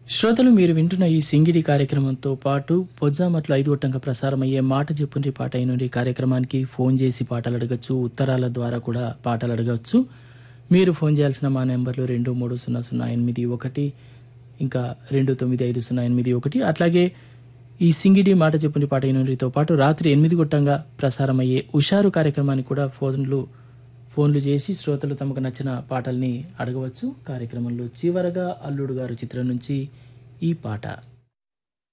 శ్రోతలు మీరు వింటున్న ఈ సింగిడి కార్యక్రమంతో పాటు పొజ్జామట్లు ఐదు ఒట్టంగా ప్రసారమయ్యే మాట చెప్పుండ్రి పాట అయిన కార్యక్రమానికి ఫోన్ చేసి పాటలు అడగచ్చు ఉత్తరాల ద్వారా కూడా పాటలు అడగచ్చు మీరు ఫోన్ చేయాల్సిన మా నెంబర్లు రెండు మూడు సున్నా సున్నా ఎనిమిది ఒకటి ఇంకా రెండు తొమ్మిది ఐదు సున్నా ఎనిమిది ఒకటి అట్లాగే ఈ సింగిడి మాట చెప్పుండి పాట అయినతో పాటు రాత్రి ఎనిమిది గొట్టంగా ప్రసారమయ్యే ఉషారు కార్యక్రమానికి కూడా ఫోన్లు ఫోన్లు చేసి శ్రోతలు తమకు నచ్చిన పాటల్ని అడగవచ్చు కార్యక్రమంలో చివరగా అల్లుడు గారు చిత్రం నుంచి ఈ పాట